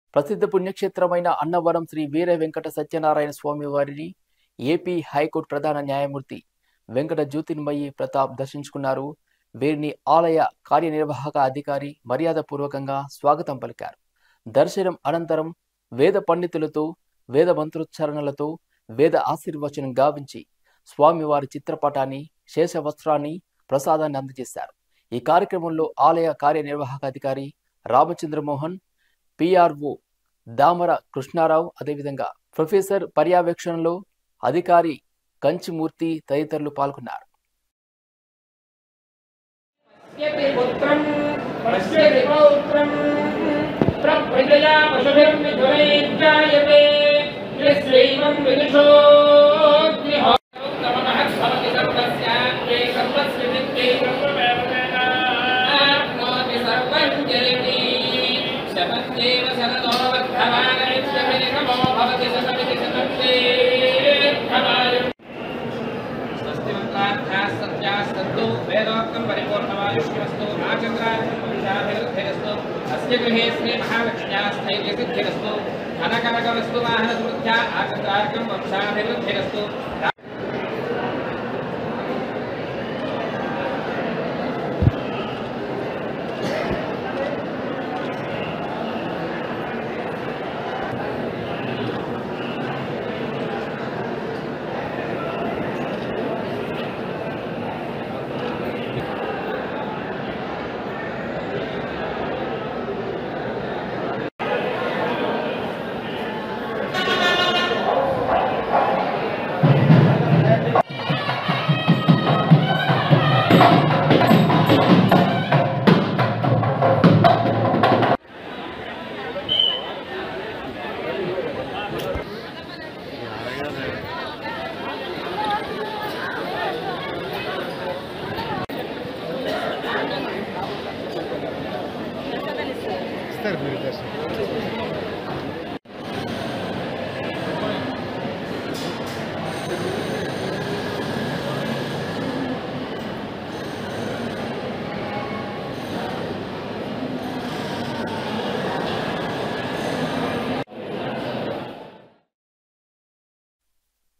ప్రసిద్ధ పుణ్యక్షేత్రమైన అన్నవరం శ్రీ వీర వెంకట సత్యనారాయణ స్వామి వారిని AP high court ప్రధాన న్యాయమూర్తి వెంకట జ్యోతిర్మయి ప్రతాప్ దర్శించుకున్నారు వీరిని ఆలయ కార్యనిర్వాహక అధికారి మర్యాదపూర్వకంగా స్వాగతం పలికారు దర్శనం అనంతరం వేద పండితులతో వేద మంత్రోచ్చారణలతో వేద ఆశీర్వచనం గావించి స్వామివారి చిత్రపటాన్ని శేషవస్త్రాన్ని ప్రసాదాన్ని అందజేశారు ఈ కార్యక్రమంలో ఆలయ కార్యనిర్వాహక అధికారి రామచంద్రమోహన్ పిఆర్ఓ దామర కృష్ణారావు అదేవిధంగా ప్రొఫెసర్ పర్యవేక్షణలో అధికారి కంచిమూర్తి తదితరులు పాల్గొన్నారు పశ్యతి పుత్రం పశ్యతి పౌత్రం ప్రజయా పశుభిర్మిథురైర్జాయతే యస్యైవం విదుషోగ్నిహోత్తమమహద్భవతి సర్వస్యాగ్రే సర్వస్య విద్యై బ్రహ్మవేదనాప్నోతి సర్వం జయతి శతందేవ శరదో వర్ధమాన నిత్యమినికమో భవతి శతమితి శతం దీర్ఘమాయుః स्वस्ति मंत्रार्थाः सत्याः सन्तु वेदोक्तं परिपूर्णमायुष्यमस्तु आचन्द्रार्थं पुरुषाभिवृद्धिरस्तु अस्य गृहे श्री महालक्ष्म्याः स्थैर्यसिद्धिरस्तु धनकनकवस्तु वाहनसमृद्ध्या आचन्द्रार्कं वंशाभिवृद्धिरस्तु ఇస్తారు మీరు దర్శనం